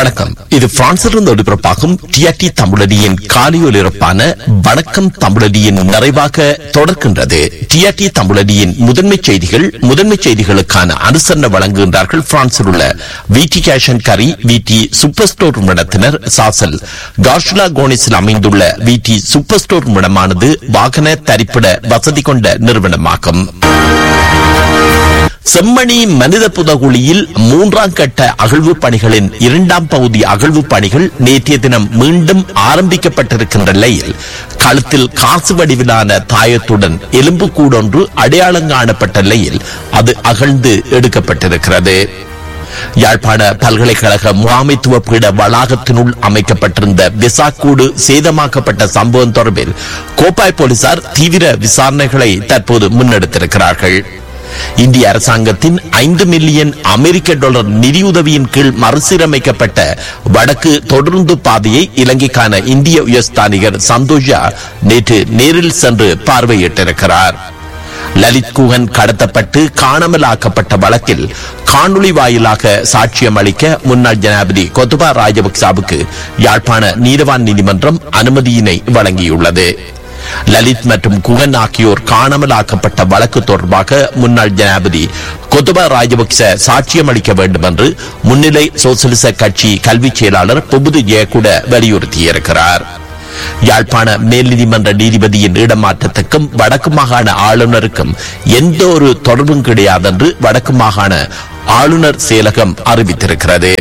வணக்கம் இது பிரான்சிலிருந்து ஒளிபரப்பாகும் டிஆர்டி தமிழடியின் காலை ஒலிபரப்பான வணக்கம் தமிழடியின் நிறைவாக தொடர்கின்றது டிஆர்டி தமிழடியின் முதன்மை செய்திகள் முதன்மை செய்திகளுக்கான அனுசரணை வழங்குகின்றார்கள் பிரான்சில் உள்ள விடி கேஷன் கரி விடி சூப்பர் ஸ்டோர் நிறுவனத்தினர் சாசல் கார்ஷுலா கோனிஸில் அமைந்துள்ள விடி சூப்பர் ஸ்டோர் நிறுவனமானது வாகன தரிப்பிட வசதி கொண்ட நிறுவனமாகும் செம்மணி மனித புதகுழியில் மூன்றாம் கட்ட அகழ்வு பணிகளின் இரண்டாம் பகுதி அகழ்வு பணிகள் நேற்றைய தினம் மீண்டும் ஆரம்பிக்கப்பட்டிருக்கின்ற நிலையில் களத்தில் காசு வடிவிலான தாயத்துடன் எலும்பு கூடொன்று அடையாளம் காணப்பட்ட நிலையில் அது அகழ்ந்து எடுக்கப்பட்டிருக்கிறது யாழ்ப்பாண பல்கலைக்கழக முகாமைத்துவ பீட வளாகத்தினுள் அமைக்கப்பட்டிருந்த விசாக்கூடு சேதமாக்கப்பட்ட சம்பவம் தொடர்பில் கோப்பாய் போலீசார் தீவிர விசாரணைகளை தற்போது முன்னெடுத்திருக்கிறார்கள் இந்திய அரசாங்கத்தின் ஐந்து மில்லியன் அமெரிக்க டாலர் நிதியுதவியின் கீழ் மறுசீரமைக்கப்பட்ட வடக்கு தொடர்ந்து பாதையை இலங்கைக்கான இந்திய உயர்ஸ்தானிகர் சந்தோஷா நேற்று நேரில் சென்று பார்வையிட்டிருக்கிறார் லலித் குகன் கடத்தப்பட்டு காணாமலாக்கப்பட்ட வழக்கில் காணொளி வாயிலாக சாட்சியம் அளிக்க முன்னாள் ஜனாதிபதி கொத்துபா ராஜபக்சாவுக்கு யாழ்ப்பாண நீதவான் நீதிமன்றம் அனுமதியினை வழங்கியுள்ளது லலித் மற்றும் குகன் ஆகியோர் காணாமலாக்கப்பட்ட வழக்கு தொடர்பாக முன்னாள் ஜனாதிபதி கொத்துபா ராஜபக்ச சாட்சியம் அளிக்க வேண்டும் என்று முன்னிலை சோசியலிச கட்சி கல்வி செயலாளர் பொபுது ஜெயக்குட வலியுறுத்தியிருக்கிறார் யாழ்ப்பாண மேல் நீதிமன்ற நீதிபதியின் இடமாற்றத்துக்கும் வடக்கு மாகாண ஆளுநருக்கும் எந்த ஒரு தொடர்பும் கிடையாது என்று வடக்கு மாகாண ஆளுநர் செயலகம் அறிவித்திருக்கிறது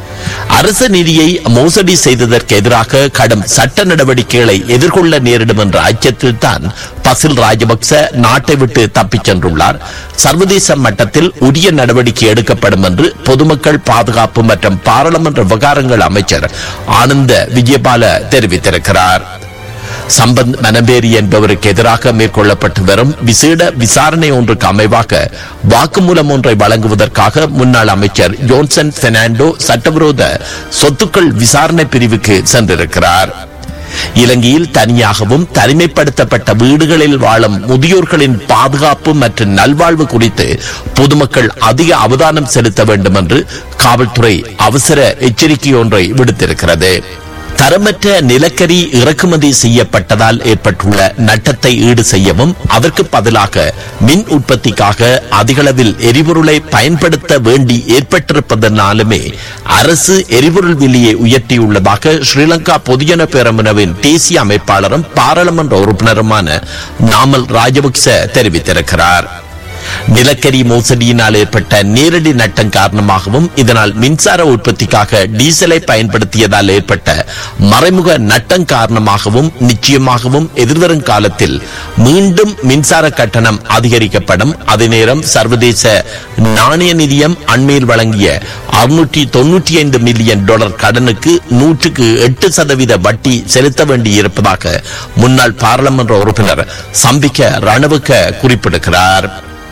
அரசு நிதியை மோசடி செய்ததற்கு எதிராக கடும் சட்ட நடவடிக்கைகளை எதிர்கொள்ள நேரிடும் என்ற அச்சத்தில் தான் பசில் ராஜபக்ச நாட்டை விட்டு தப்பிச் சென்றுள்ளார் சர்வதேச மட்டத்தில் உரிய நடவடிக்கை எடுக்கப்படும் என்று பொதுமக்கள் பாதுகாப்பு மற்றும் பாராளுமன்ற விவகாரங்கள் அமைச்சர் ஆனந்த விஜயபால தெரிவித்திருக்கிறார் சம்பந்த் மனபேரி என்பவருக்கு எதிராக மேற்கொள்ளப்பட்டு வரும் விசேட விசாரணை ஒன்றுக்கு அமைவாக வாக்குமூலம் ஒன்றை வழங்குவதற்காக முன்னாள் அமைச்சர் ஜோன்சன் பெர்னாண்டோ சட்டவிரோத சொத்துக்கள் விசாரணை பிரிவுக்கு சென்றிருக்கிறார் இலங்கையில் தனியாகவும் தனிமைப்படுத்தப்பட்ட வீடுகளில் வாழும் முதியோர்களின் பாதுகாப்பு மற்றும் நல்வாழ்வு குறித்து பொதுமக்கள் அதிக அவதானம் செலுத்த வேண்டும் என்று காவல்துறை அவசர எச்சரிக்கை ஒன்றை விடுத்திருக்கிறது தரமற்ற நிலக்கரி இறக்குமதி செய்யப்பட்டதால் ஏற்பட்டுள்ள நட்டத்தை ஈடு செய்யவும் அதற்கு பதிலாக மின் உற்பத்திக்காக அதிகளவில் எரிபொருளை பயன்படுத்த வேண்டி ஏற்பட்டிருப்பதனாலுமே அரசு எரிபொருள் விலையை உயர்த்தியுள்ளதாக ஸ்ரீலங்கா பொதுஜன பேரமுனவின் தேசிய அமைப்பாளரும் பாராளுமன்ற உறுப்பினருமான நாமல் ராஜபக்ச தெரிவித்திருக்கிறார் நிலக்கரி மோசடியினால் ஏற்பட்ட நேரடி நட்டம் காரணமாகவும் இதனால் மின்சார உற்பத்திக்காக டீசலை பயன்படுத்தியதால் ஏற்பட்ட மறைமுக நட்டம் காரணமாகவும் நிச்சயமாகவும் எதிர்வரும் காலத்தில் மீண்டும் மின்சார கட்டணம் அதிகரிக்கப்படும் அதே நேரம் சர்வதேச நாணய நிதியம் அண்மையில் வழங்கிய அறுநூற்றி தொன்னூற்றி ஐந்து மில்லியன் டாலர் கடனுக்கு நூற்றுக்கு எட்டு சதவீத வட்டி செலுத்த வேண்டியிருப்பதாக முன்னாள் பாராளுமன்ற உறுப்பினர் சம்பிக்க ரணவுக்க குறிப்பிடுகிறார்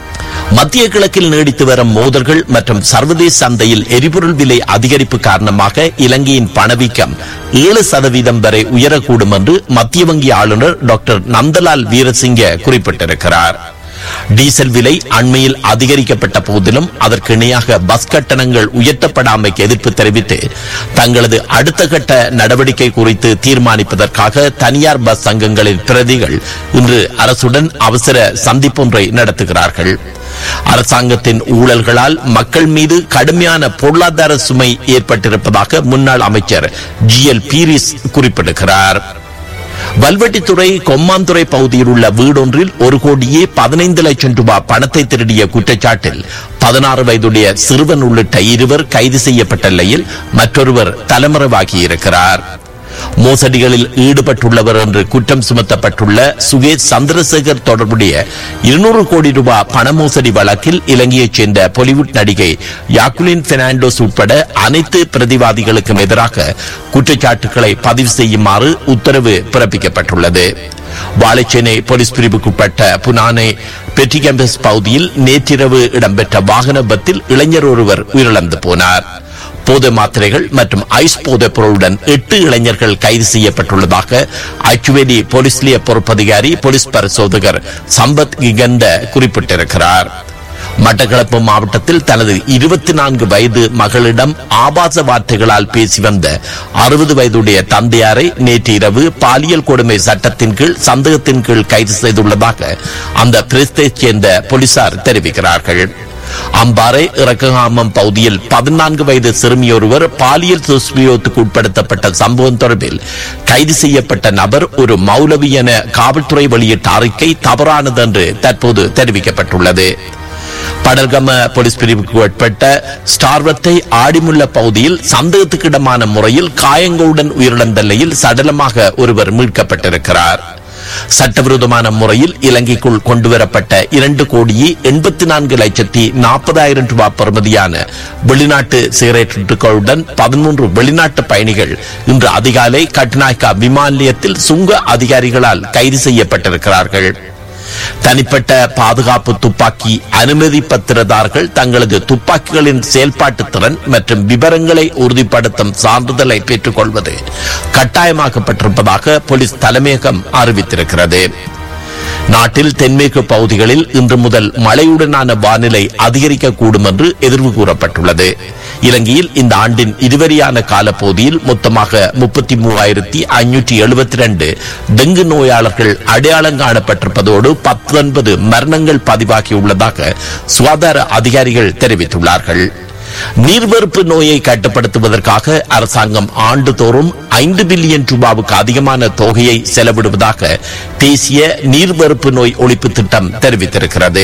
மத்திய கிழக்கில் நீடித்து வரும் மோதல்கள் மற்றும் சர்வதேச சந்தையில் எரிபொருள் விலை அதிகரிப்பு காரணமாக இலங்கையின் பணவீக்கம் ஏழு சதவீதம் வரை உயரக்கூடும் என்று மத்திய வங்கி ஆளுநர் டாக்டர் நந்தலால் வீரசிங்க குறிப்பிட்டிருக்கிறார் டீசல் விலை அண்மையில் அதிகரிக்கப்பட்ட போதிலும் அதற்கு இணையாக பஸ் கட்டணங்கள் உயர்த்தப்படாமைக்கு எதிர்ப்பு தெரிவித்து தங்களது அடுத்த கட்ட நடவடிக்கை குறித்து தீர்மானிப்பதற்காக தனியார் பஸ் சங்கங்களின் பிரதிகள் இன்று அரசுடன் அவசர சந்திப்பொன்றை நடத்துகிறார்கள் அரசாங்கத்தின் ஊழல்களால் மக்கள் மீது கடுமையான பொருளாதார சுமை ஏற்பட்டிருப்பதாக முன்னாள் அமைச்சர் ஜி எல் பீரிஸ் குறிப்பிடுகிறார் வல்வெட்டித்துறை கொம்மாந்துறை பகுதியில் உள்ள வீடொன்றில் ஒரு கோடியே பதினைந்து லட்சம் ரூபாய் பணத்தை திருடிய குற்றச்சாட்டில் பதினாறு வயதுடைய சிறுவன் உள்ளிட்ட இருவர் கைது செய்யப்பட்ட நிலையில் மற்றொருவர் தலைமறைவாகியிருக்கிறார் மோசடிகளில் ஈடுபட்டுள்ளவர் என்று குற்றம் சுமத்தப்பட்டுள்ள சுகேஷ் சந்திரசேகர் தொடர்புடைய இருநூறு கோடி ரூபாய் பண மோசடி வழக்கில் இலங்கையைச் சேர்ந்த பாலிவுட் நடிகை யாக்குலின் பெர்னாண்டோஸ் உட்பட அனைத்து பிரதிவாதிகளுக்கும் எதிராக குற்றச்சாட்டுகளை பதிவு செய்யுமாறு உத்தரவு பிறப்பிக்கப்பட்டுள்ளது வாழைச்சேனை போலீஸ் பிரிவுக்குட்பட்ட புனானை பெட்டிகம்பஸ் பகுதியில் நேற்றிரவு இடம்பெற்ற வாகன விபத்தில் இளைஞர் ஒருவர் உயிரிழந்து போனார் போதை மாத்திரைகள் மற்றும் ஐஸ் போதைப் பொருளுடன் எட்டு இளைஞர்கள் கைது செய்யப்பட்டுள்ளதாக அச்சுவேலி போலீஸ் நிலைய பொறுப்பதிகாரி போலீஸ் பரிசோதகர் சம்பத் கிகந்த குறிப்பிட்டிருக்கிறார் மட்டக்களப்பு மாவட்டத்தில் தனது இருபத்தி நான்கு வயது மகளிடம் ஆபாச வார்த்தைகளால் பேசி வந்த அறுபது வயதுடைய தந்தையாரை நேற்று இரவு பாலியல் கொடுமை சட்டத்தின் கீழ் சந்தேகத்தின் கீழ் கைது செய்துள்ளதாக அந்த பிரதேசத்தைச் சேர்ந்த போலீசார் தெரிவிக்கிறார்கள் அம்பாறை இறக்ககாமம் பகுதியில் பதினான்கு வயது சிறுமியொருவர் பாலியல் துஷ்பிரயோகத்துக்கு உட்படுத்தப்பட்ட சம்பவம் தொடர்பில் கைது செய்யப்பட்ட நபர் ஒரு மௌலவி என காவல்துறை வெளியிட்ட அறிக்கை தவறானது என்று தற்போது தெரிவிக்கப்பட்டுள்ளது படர்கம போலீஸ் பிரிவுக்கு உட்பட்ட ஸ்டார்வத்தை ஆடிமுள்ள பகுதியில் சந்தேகத்துக்கிடமான முறையில் காயங்களுடன் உயிரிழந்த நிலையில் சடலமாக ஒருவர் மீட்கப்பட்டிருக்கிறார் சட்டவிரோதமான முறையில் இலங்கைக்குள் கொண்டுவரப்பட்ட இரண்டு கோடியே எண்பத்தி நான்கு லட்சத்தி நாற்பதாயிரம் ரூபாய் பெறுமதியான வெளிநாட்டு சிகரெட்டுகளுடன் பதிமூன்று வெளிநாட்டு பயணிகள் இன்று அதிகாலை கட்நாயக்கா விமான நிலையத்தில் சுங்க அதிகாரிகளால் கைது செய்யப்பட்டிருக்கிறார்கள் தனிப்பட்ட பாதுகாப்பு துப்பாக்கி அனுமதி பத்திரதார்கள் தங்களது துப்பாக்கிகளின் செயல்பாட்டு திறன் மற்றும் விவரங்களை உறுதிப்படுத்தும் சான்றிதழை பெற்றுக் கொள்வது கட்டாயமாக்கப்பட்டிருப்பதாக போலீஸ் தலைமையகம் அறிவித்திருக்கிறது நாட்டில் தென்மேற்கு பகுதிகளில் இன்று முதல் மழையுடனான வானிலை அதிகரிக்கக்கூடும் என்று எதிர்வு கூறப்பட்டுள்ளது இலங்கையில் இந்த ஆண்டின் இதுவரையான காலப்பகுதியில் மொத்தமாக முப்பத்தி மூவாயிரத்தி ஐநூற்றி எழுபத்தி ரெண்டு டெங்கு நோயாளர்கள் அடையாளம் காணப்பட்டிருப்பதோடு பத்தொன்பது மரணங்கள் பதிவாகியுள்ளதாக சுகாதார அதிகாரிகள் தெரிவித்துள்ளார்கள் நீர்வெறுப்பு நோயை கட்டுப்படுத்துவதற்காக அரசாங்கம் ஆண்டுதோறும் ஐந்து பில்லியன் ரூபாவுக்கு அதிகமான தொகையை செலவிடுவதாக தேசிய நீர்வெறுப்பு நோய் ஒழிப்பு திட்டம் தெரிவித்திருக்கிறது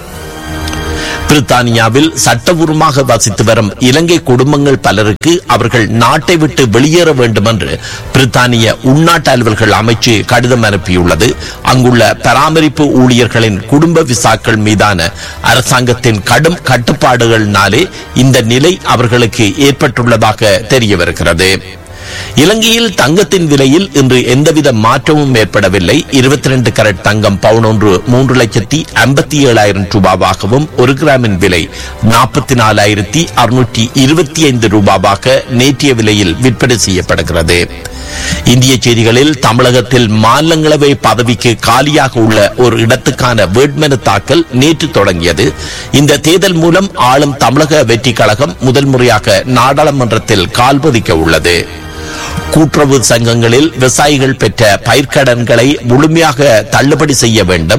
பிரித்தானியாவில் சட்டபூர்வமாக வசித்து வரும் இலங்கை குடும்பங்கள் பலருக்கு அவர்கள் நாட்டை விட்டு வெளியேற வேண்டும் என்று பிரித்தானிய உள்நாட்டு அலுவல்கள் அமைச்சு கடிதம் அனுப்பியுள்ளது அங்குள்ள பராமரிப்பு ஊழியர்களின் குடும்ப விசாக்கள் மீதான அரசாங்கத்தின் கடும் கட்டுப்பாடுகளினாலே இந்த நிலை அவர்களுக்கு ஏற்பட்டுள்ளதாக தெரிய வருகிறது இலங்கையில் தங்கத்தின் விலையில் இன்று எந்தவித மாற்றமும் ஏற்படவில்லை இருபத்தி ரெண்டு கரட் தங்கம் பவுன் ஒன்று மூன்று லட்சத்தி ஐம்பத்தி ஏழாயிரம் ரூபாவாகவும் ஒரு கிராமின் விலை நாற்பத்தி நாலாயிரத்தி அறுநூற்றி இருபத்தி ஐந்து ரூபாவாக நேற்றைய விலையில் விற்பனை செய்யப்படுகிறது இந்திய செய்திகளில் தமிழகத்தில் மாநிலங்களவை பதவிக்கு காலியாக உள்ள ஒரு இடத்துக்கான வேட்புமனு தாக்கல் நேற்று தொடங்கியது இந்த தேர்தல் மூலம் ஆளும் தமிழக வெற்றி கழகம் முதல் முறையாக நாடாளுமன்றத்தில் கால்பதிக்க உள்ளது கூட்டுறவு சங்கங்களில் விவசாயிகள் பெற்ற பயிர்க்கடன்களை முழுமையாக தள்ளுபடி செய்ய வேண்டும்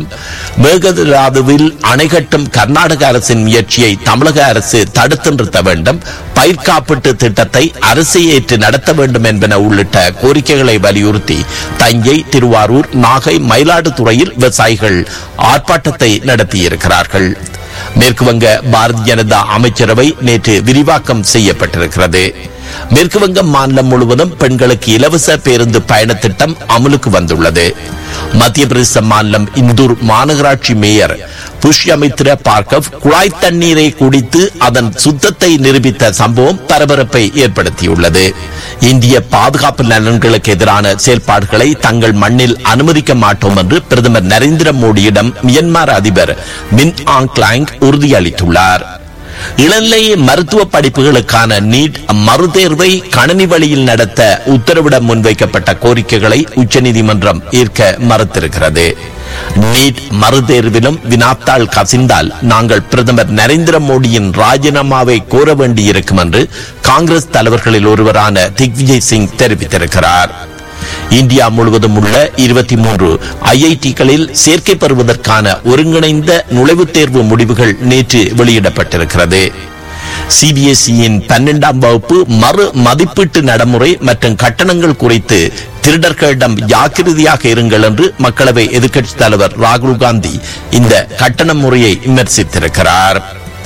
மேகதாதுவில் அணை கட்டும் கர்நாடக அரசின் முயற்சியை தமிழக அரசு தடுத்து நிறுத்த வேண்டும் பயிர் காப்பீட்டு திட்டத்தை அரசு ஏற்று நடத்த வேண்டும் என்பன உள்ளிட்ட கோரிக்கைகளை வலியுறுத்தி தஞ்சை திருவாரூர் நாகை மயிலாடுதுறையில் விவசாயிகள் ஆர்ப்பாட்டத்தை நடத்தியிருக்கிறார்கள் மேற்குவங்க பாரதிய ஜனதா அமைச்சரவை நேற்று விரிவாக்கம் செய்யப்பட்டிருக்கிறது மேற்கு வங்கம் மாநிலம் முழுவதும் பெண்களுக்கு இலவச பேருந்து பயண திட்டம் அமலுக்கு வந்துள்ளது மத்திய பிரதேச மாநிலம் இந்தூர் மாநகராட்சி மேயர் புஷ்யமித்ர பார்கவ் குழாய் தண்ணீரை குடித்து அதன் சுத்தத்தை நிரூபித்த சம்பவம் பரபரப்பை ஏற்படுத்தியுள்ளது இந்திய பாதுகாப்பு நலன்களுக்கு எதிரான செயல்பாடுகளை தங்கள் மண்ணில் அனுமதிக்க மாட்டோம் என்று பிரதமர் நரேந்திர மோடியிடம் மியன்மார் அதிபர் மின் ஆங் கிளாங் உறுதியளித்துள்ளார் இளநிலை மருத்துவ படிப்புகளுக்கான நீட் மறுதேர்வை கணனி வழியில் நடத்த உத்தரவிட முன்வைக்கப்பட்ட கோரிக்கைகளை உச்சநீதிமன்றம் ஏற்க மறுத்திருக்கிறது நீட் மறுதேர்விலும் வினாத்தாள் கசிந்தால் நாங்கள் பிரதமர் நரேந்திர மோடியின் ராஜினாமாவை கோர வேண்டியிருக்கும் என்று காங்கிரஸ் தலைவர்களில் ஒருவரான திக்விஜய் சிங் தெரிவித்திருக்கிறார் இந்தியா முழுவதும் உள்ள இருபத்தி மூன்று ஐஐடிகளில் சேர்க்கை பெறுவதற்கான ஒருங்கிணைந்த நுழைவுத் தேர்வு முடிவுகள் நேற்று வெளியிடப்பட்டிருக்கிறது சிபிஎஸ்இயின் பன்னெண்டாம் வகுப்பு மறு மதிப்பீட்டு நடைமுறை மற்றும் கட்டணங்கள் குறித்து திருடர்களிடம் ஜாக்கிரதையாக இருங்கள் என்று மக்களவை எதிர்க்கட்சித் தலைவர் ராகுல் காந்தி இந்த கட்டண முறையை விமர்சித்திருக்கிறார்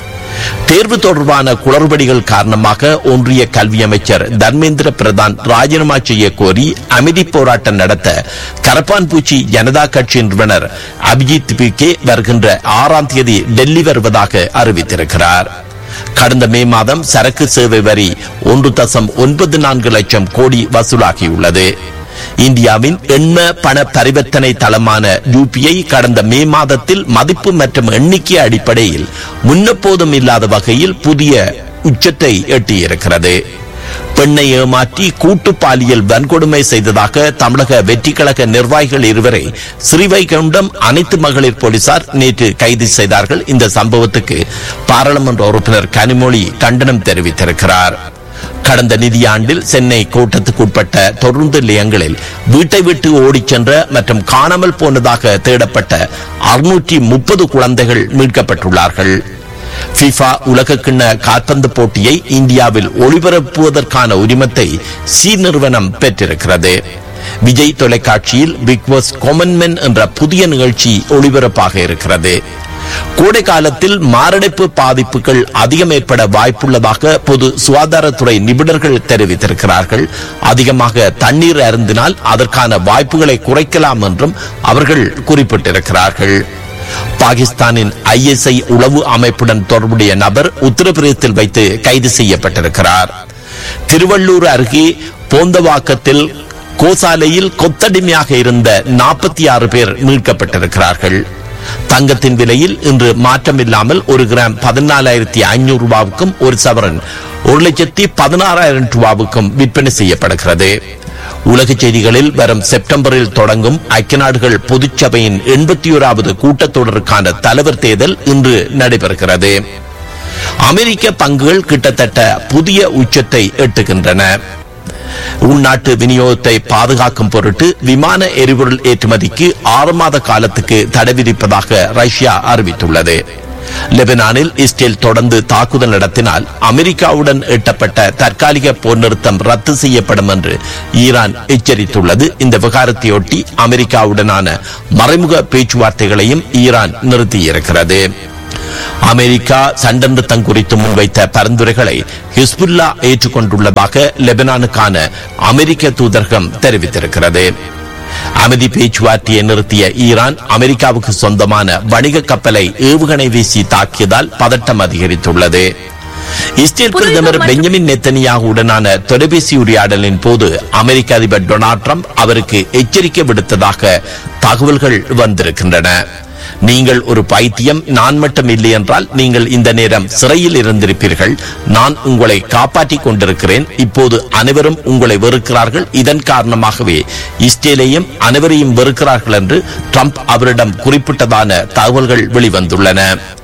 தேர்வு தொடர்பான குளறுபடிகள் காரணமாக ஒன்றிய கல்வி அமைச்சர் தர்மேந்திர பிரதான் ராஜினாமா செய்ய கோரி அமைதி போராட்டம் நடத்த கரப்பான்பூச்சி ஜனதா கட்சி நிறுவனர் அபிஜித் பிகே வருகின்ற ஆறாம் தேதி டெல்லி வருவதாக அறிவித்திருக்கிறார் கடந்த மே மாதம் சரக்கு சேவை வரி ஒன்று தசம் ஒன்பது நான்கு லட்சம் கோடி வசூலாகியுள்ளது இந்தியாவின் எண்ம பண பரிவர்த்தனை தளமான யூபிஐ கடந்த மே மாதத்தில் மதிப்பு மற்றும் எண்ணிக்கை அடிப்படையில் முன்னெப்போதும் இல்லாத வகையில் புதிய உச்சத்தை எட்டியிருக்கிறது பெண்ணை ஏமாற்றி கூட்டு பாலியல் வன்கொடுமை செய்ததாக தமிழக வெற்றி கழக நிர்வாகிகள் இருவரை ஸ்ரீவைகுண்டம் அனைத்து மகளிர் போலீசார் நேற்று கைது செய்தார்கள் இந்த சம்பவத்துக்கு பாராளுமன்ற உறுப்பினர் கனிமொழி கண்டனம் தெரிவித்திருக்கிறார் கடந்த நிதியாண்டில் சென்னை கோட்டத்துக்குட்பட்ட தொடர்ந்து நிலையங்களில் வீட்டை விட்டு ஓடிச் சென்ற மற்றும் காணாமல் போனதாக தேடப்பட்ட அறுநூற்றி முப்பது குழந்தைகள் மீட்கப்பட்டுள்ளார்கள் ஃபிஃபா உலகக்கிண்ண கால்பந்து போட்டியை இந்தியாவில் ஒளிபரப்புவதற்கான உரிமத்தை சி நிறுவனம் பெற்றிருக்கிறது விஜய் தொலைக்காட்சியில் பிக் பாஸ் காமன்மென் என்ற புதிய நிகழ்ச்சி ஒளிபரப்பாக இருக்கிறது கோடை காலத்தில் மாரடைப்பு பாதிப்புகள் அதிகம் ஏற்பட வாய்ப்புள்ளதாக பொது சுகாதாரத்துறை நிபுணர்கள் தெரிவித்திருக்கிறார்கள் அதிகமாக தண்ணீர் அருந்தினால் அதற்கான வாய்ப்புகளை குறைக்கலாம் என்றும் அவர்கள் குறிப்பிட்டிருக்கிறார்கள் பாகிஸ்தானின் ஐஎஸ்ஐ உளவு அமைப்புடன் தொடர்புடைய நபர் உத்தரப்பிரதேசத்தில் வைத்து கைது செய்யப்பட்டிருக்கிறார் திருவள்ளூர் அருகே போந்தவாக்கத்தில் கோசாலையில் கொத்தடிமையாக இருந்த நாற்பத்தி ஆறு பேர் மீட்கப்பட்டிருக்கிறார்கள் தங்கத்தின் விலையில் இன்று மாற்றமில்லாமல் ஒரு கிராம் பதினாலாயிரத்தி ஐநூறு ரூபாவுக்கும் ஒரு சவரன் ஒரு லட்சத்தி பதினாறாயிரம் ரூபாவுக்கும் விற்பனை செய்யப்படுகிறது உலக செய்திகளில் வரும் செப்டம்பரில் தொடங்கும் ஐக்கிய நாடுகள் பொதுச்சபையின் எண்பத்தி ஓராவது கூட்டத்தொடருக்கான தலைவர் தேர்தல் இன்று நடைபெறுகிறது அமெரிக்க பங்குகள் கிட்டத்தட்ட புதிய உச்சத்தை எட்டுகின்றன உள்நாட்டு விநியோகத்தை பாதுகாக்கும் பொருட்டு விமான எரிபொருள் ஏற்றுமதிக்கு ஆறு மாத காலத்துக்கு தடை விதிப்பதாக ரஷ்யா அறிவித்துள்ளது லெபனானில் இஸ்ரேல் தொடர்ந்து தாக்குதல் நடத்தினால் அமெரிக்காவுடன் எட்டப்பட்ட தற்காலிக போர் நிறுத்தம் ரத்து செய்யப்படும் என்று ஈரான் எச்சரித்துள்ளது இந்த விவகாரத்தையொட்டி அமெரிக்காவுடனான மறைமுக பேச்சுவார்த்தைகளையும் ஈரான் நிறுத்தியிருக்கிறது அமெரிக்கா சண்டை நிறுத்தம் குறித்து முன்வைத்த பரிந்துரைகளை ஹிஸ்புல்லா ஏற்றுக்கொண்டுள்ளதாக லெபனானுக்கான அமெரிக்க தூதரகம் தெரிவித்திருக்கிறது அமைதி பேச்சுவார்த்தையை நிறுத்திய ஈரான் அமெரிக்காவுக்கு சொந்தமான வணிக கப்பலை ஏவுகணை வீசி தாக்கியதால் பதட்டம் அதிகரித்துள்ளது இஸ்ரேல் பிரதமர் பெஞ்சமின் நெத்தனியாகுடனான தொலைபேசி உரையாடலின் போது அமெரிக்க அதிபர் டொனால்ட் ட்ரம்ப் அவருக்கு எச்சரிக்கை விடுத்ததாக தகவல்கள் வந்திருக்கின்றன நீங்கள் ஒரு பைத்தியம் நான் மட்டும் இல்லை என்றால் நீங்கள் இந்த நேரம் சிறையில் இருந்திருப்பீர்கள் நான் உங்களை காப்பாற்றிக் கொண்டிருக்கிறேன் இப்போது அனைவரும் உங்களை வெறுக்கிறார்கள் இதன் காரணமாகவே இஸ்ரேலையும் அனைவரையும் வெறுக்கிறார்கள் என்று ட்ரம்ப் அவரிடம் குறிப்பிட்டதான தகவல்கள் வெளிவந்துள்ளன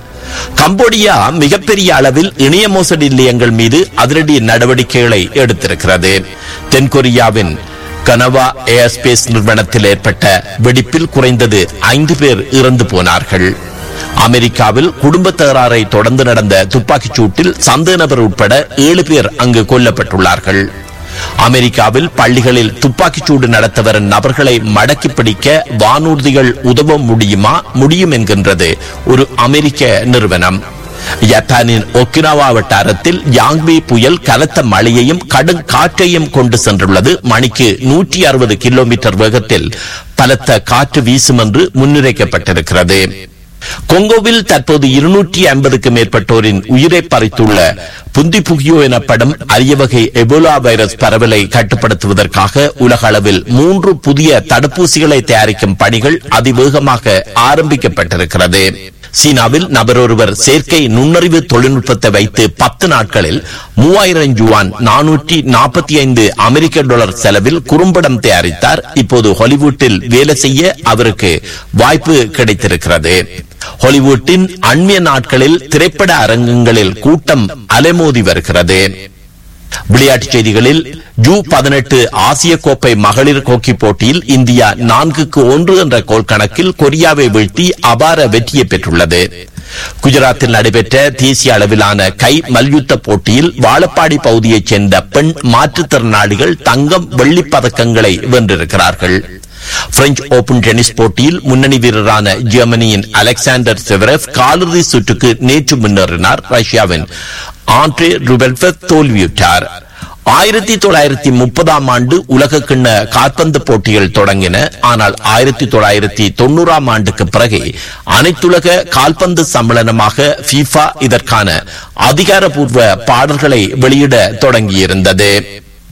கம்போடியா மிகப்பெரிய அளவில் இணைய மோசடி நிலையங்கள் மீது அதிரடி நடவடிக்கைகளை எடுத்திருக்கிறது தென்கொரியாவின் கனவா ஏர்ஸ்பேஸ் நிறுவனத்தில் ஏற்பட்ட வெடிப்பில் குறைந்தது ஐந்து பேர் இறந்து போனார்கள் அமெரிக்காவில் குடும்ப தகராறை தொடர்ந்து நடந்த துப்பாக்கிச் சூட்டில் சந்தேக நபர் உட்பட ஏழு பேர் அங்கு கொல்லப்பட்டுள்ளார்கள் அமெரிக்காவில் பள்ளிகளில் துப்பாக்கிச்சூடு நடத்த வரும் நபர்களை மடக்கி பிடிக்க வானூர்திகள் உதவ முடியுமா முடியும் என்கின்றது ஒரு அமெரிக்க நிறுவனம் ஜப்பானின் ஒக்கினாவா வட்டாரத்தில் யாங்பி புயல் கனத்த மழையையும் கடும் காற்றையும் கொண்டு சென்றுள்ளது மணிக்கு நூற்றி அறுபது கிலோமீட்டர் வேகத்தில் பலத்த காற்று வீசும் என்று முன்னுரைக்கப்பட்டிருக்கிறது கொங்கோவில் தற்போது இருநூற்றி ஐம்பதுக்கு மேற்பட்டோரின் உயிரை பறித்துள்ள புந்தி புகியோ எனப்படும் அரிய வகை எபோலா வைரஸ் பரவலை கட்டுப்படுத்துவதற்காக உலக அளவில் மூன்று புதிய தடுப்பூசிகளை தயாரிக்கும் பணிகள் அதிவேகமாக ஆரம்பிக்கப்பட்டிருக்கிறது சீனாவில் நபரொருவர் செயற்கை நுண்ணறிவு தொழில்நுட்பத்தை வைத்து பத்து நாட்களில் மூவாயிரம் யுவான் நானூற்றி நாற்பத்தி ஐந்து அமெரிக்க டாலர் செலவில் குறும்படம் தயாரித்தார் இப்போது ஹாலிவுட்டில் வேலை செய்ய அவருக்கு வாய்ப்பு கிடைத்திருக்கிறது ஹாலிவுட்டின் அண்மைய நாட்களில் திரைப்பட அரங்கங்களில் கூட்டம் அலைமோதி வருகிறது விளையாட்டுச் செய்திகளில் ஜூ பதினெட்டு ஆசிய கோப்பை மகளிர் ஹாக்கி போட்டியில் இந்தியா நான்குக்கு ஒன்று என்ற கோல் கணக்கில் கொரியாவை வீழ்த்தி அபார வெற்றியை பெற்றுள்ளது குஜராத்தில் நடைபெற்ற தேசிய அளவிலான கை மல்யுத்த போட்டியில் வாழப்பாடி பகுதியைச் சேர்ந்த பெண் மாற்றுத்திறனாளிகள் தங்கம் வெள்ளிப் பதக்கங்களை வென்றிருக்கிறார்கள் பிரெஞ்சு ஓபன் டென்னிஸ் போட்டியில் முன்னணி வீரரான ஜெர்மனியின் அலெக்சாண்டர் செவரேவ் காலிறுதி சுற்றுக்கு நேற்று முன்னேறினார் ரஷ்யாவின் ஆண்ட்ரே ருபெல்ஃபெத் தோல்வியுற்றார் ஆயிரத்தி தொள்ளாயிரத்தி முப்பதாம் ஆண்டு உலக கிண்ண கால்பந்து போட்டிகள் தொடங்கின ஆனால் ஆயிரத்தி தொள்ளாயிரத்தி தொண்ணூறாம் ஆண்டுக்கு பிறகு அனைத்துலக கால்பந்து சம்மேளனமாக ஃபீஃபா இதற்கான அதிகாரப்பூர்வ பாடல்களை வெளியிட தொடங்கியிருந்தது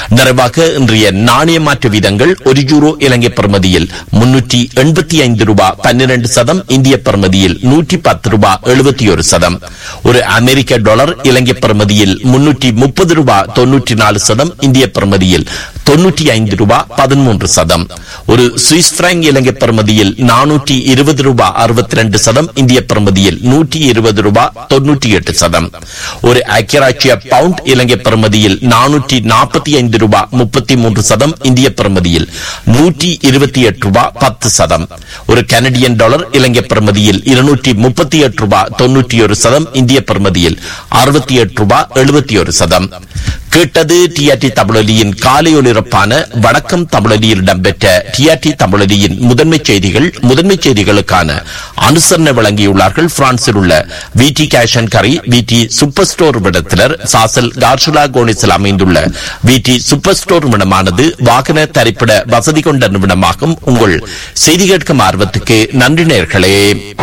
நிறைவாக இன்றைய நாணய மாற்று வீதங்கள் ஒரு யூரோ இலங்கை பிரமதியில் முன்னூற்றி எண்பத்தி ஐந்து ரூபாய் பன்னிரண்டு சதம் இந்திய பிரமதியில் நூற்றி பத்து ரூபாய் எழுபத்தி ஒரு சதம் ஒரு அமெரிக்க டாலர் இலங்கை பிரமதியில் முன்னூற்றி முப்பது ரூபாய் தொன்னூற்றி நாலு சதம் இந்திய பிரமதியில் தொன்னூற்றி ஐந்து ரூபாய் பதிமூன்று சதம் ஒரு சுவிஸ் பிராங்க் இலங்கை பிரமதியில் நானூற்றி இருபது ரூபாய் அறுபத்தி ரெண்டு சதம் இந்திய பிரமதியில் நூற்றி இருபது ரூபாய் தொன்னூற்றி எட்டு சதம் ஒரு ஐக்கியராட்சிய பவுண்ட் இலங்கை பிரமதியில் நானூற்றி நாற்பத்தி ஐந்து ரூபாய் முப்பத்தி மூன்று சதம் இந்திய பிரமதியில் நூற்றி இருபத்தி எட்டு ரூபாய் பத்து சதம் ஒரு கனடியன் டாலர் இலங்கை பிரமதியில் இருநூற்றி முப்பத்தி எட்டு ரூபாய் தொன்னூற்றி ஒரு சதம் இந்திய பிரமதியில் அறுபத்தி எட்டு ரூபாய் எழுபத்தி ஒரு சதம் கேட்டது டிஆர்டி தமிழொலியின் காலை ஒலிபரப்பான வணக்கம் தமிழொலியில் இடம்பெற்ற டிஆர்டி தமிழொலியின் முதன்மை செய்திகள் முதன்மை செய்திகளுக்கான அனுசரணை வழங்கியுள்ளார்கள் பிரான்சில் உள்ள V D cash and carry V D super store விடத்தினர் சாசல் கார்ஷுலா கோனிஸில் அமைந்துள்ள வி டி சூப்பர் ஸ்டோர் நிறுவனமானது வாகன தரிப்பிட வசதி கொண்ட நிறுவனமாகும் உங்கள் செய்தி கேட்கும் ஆர்வத்துக்கு நன்றி நேர்களே